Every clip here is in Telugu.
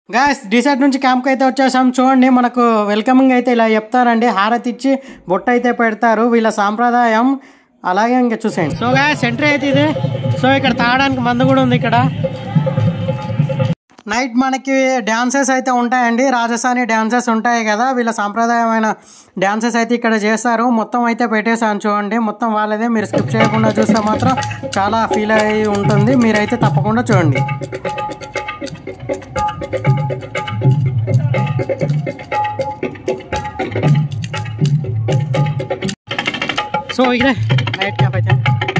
గాయస్ డిసైడ్ నుంచి క్యాంప్కి అయితే వచ్చేసాం చూడండి మనకు వెల్కమింగ్ అయితే ఇలా చెప్తారండి హారతి ఇచ్చి బొట్ట అయితే పెడతారు వీళ్ళ సాంప్రదాయం అలాగే ఇంకా చూసేయండి సో గాయస్ ఎంట్రీ అయితే ఇది సో ఇక్కడ తాగడానికి మందు కూడా ఉంది ఇక్కడ నైట్ మనకి డ్యాన్సెస్ అయితే ఉంటాయండి రాజస్థానీ డ్యాన్సెస్ ఉంటాయి కదా వీళ్ళ సాంప్రదాయమైన డ్యాన్సెస్ అయితే ఇక్కడ చేస్తారు మొత్తం అయితే పెట్టేసాను చూడండి మొత్తం వాళ్ళదే మీరు స్కిప్ చేయకుండా చూస్తే మాత్రం చాలా ఫీల్ అయి ఉంటుంది మీరైతే తప్పకుండా చూడండి సో ఇక్కడే నైట్ క్యాంప్ అయితే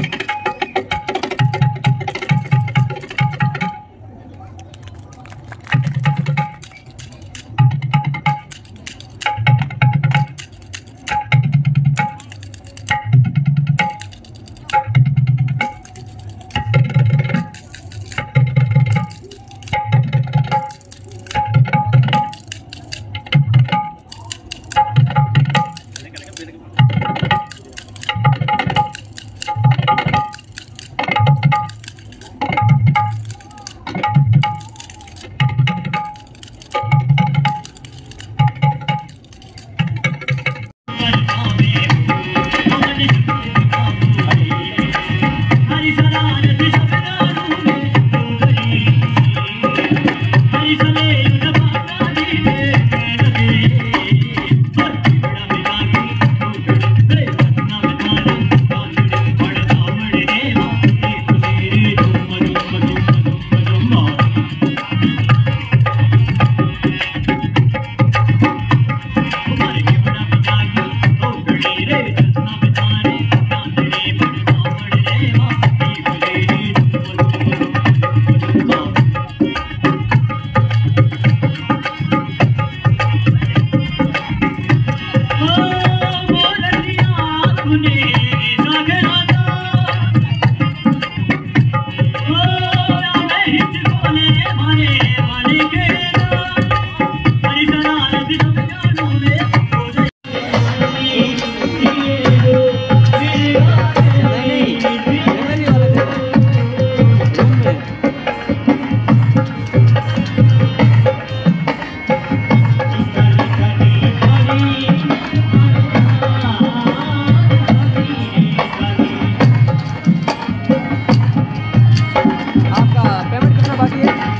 आपका पेमेंट कितना बाकी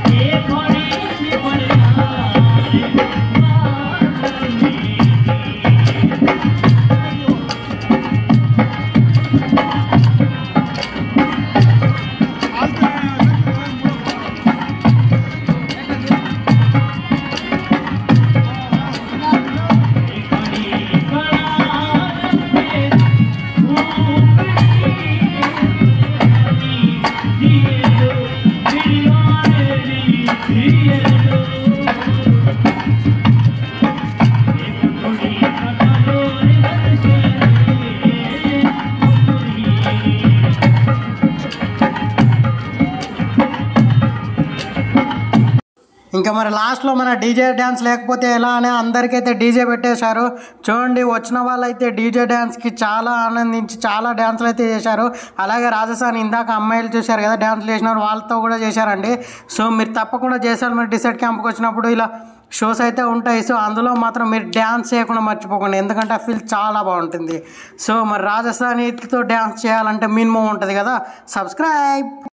है ఇంకా మరి లాస్ట్లో మన డీజే డ్యాన్స్ లేకపోతే ఎలా అని అందరికైతే డీజే పెట్టేశారు చూడండి వచ్చిన వాళ్ళైతే డీజే డ్యాన్స్కి చాలా ఆనందించి చాలా డ్యాన్స్లు అయితే చేశారు అలాగే రాజస్థాన్ ఇందాక అమ్మాయిలు చూశారు కదా డ్యాన్స్లు చేసినారు వాళ్ళతో కూడా చేశారండి సో మీరు తప్పకుండా చేశారు మీరు డిసైడ్ క్యాంప్కి వచ్చినప్పుడు ఇలా షోస్ అయితే ఉంటాయి సో అందులో మాత్రం మీరు డ్యాన్స్ చేయకుండా మర్చిపోకండి ఎందుకంటే ఆ ఫీల్ చాలా బాగుంటుంది సో మరి రాజస్థానీతో డ్యాన్స్ చేయాలంటే మినిమం ఉంటుంది కదా సబ్స్క్రైబ్